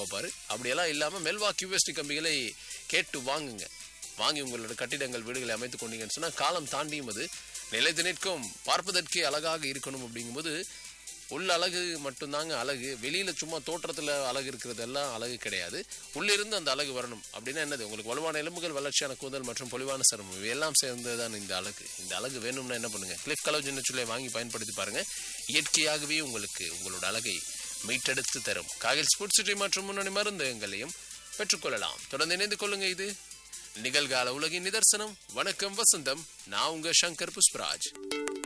பார்ப்பாரு அப்படியெல்லாம் இல்லாம மெல்வா கியூஎஸ்டி கம்பிகளை கேட்டு வாங்குங்க வாங்கி உங்களோட கட்டிடங்கள் வீடுகளை அமைத்துக் கொண்டீங்கன்னு சொன்னா காலம் தாண்டியும் அது நிலைத்து நிற்கும் பார்ப்பதற்கே அழகாக இருக்கணும் அப்படிங்கும்போது உள்ள அழகு மட்டும்தாங்க அழகு வெளியில சும்மா தோற்றத்துல அழகு இருக்கிறதெல்லாம் அழகு கிடையாது உள்ளிருந்து அந்த அழகு வரணும் அப்படின்னா என்னது உங்களுக்கு வலுவான எலும்புகள் வளர்ச்சியான கூந்தல் மற்றும் பொலிவான சருமம் இவையெல்லாம் சேர்ந்ததுதான் இந்த அழகு இந்த அழகு வேணும்னா என்ன பண்ணுங்க கிளிஃப் கலோஜன் சொல்லை வாங்கி பயன்படுத்தி பாருங்க இயற்கையாகவே உங்களுக்கு உங்களோட அழகை மீட்டெடுத்து தரும் காகில் ஸ்போர்ட்ஸ் சிட்டி மற்றும் முன்னணி மருந்தகங்களையும் பெற்றுக்கொள்ளலாம் தொடர்ந்து இணைந்து கொள்ளுங்க இது நிகழ்கால உலகின் நிதர்சனம் வணக்கம் வசந்தம் நான் உங்க சங்கர் புஷ்பராஜ்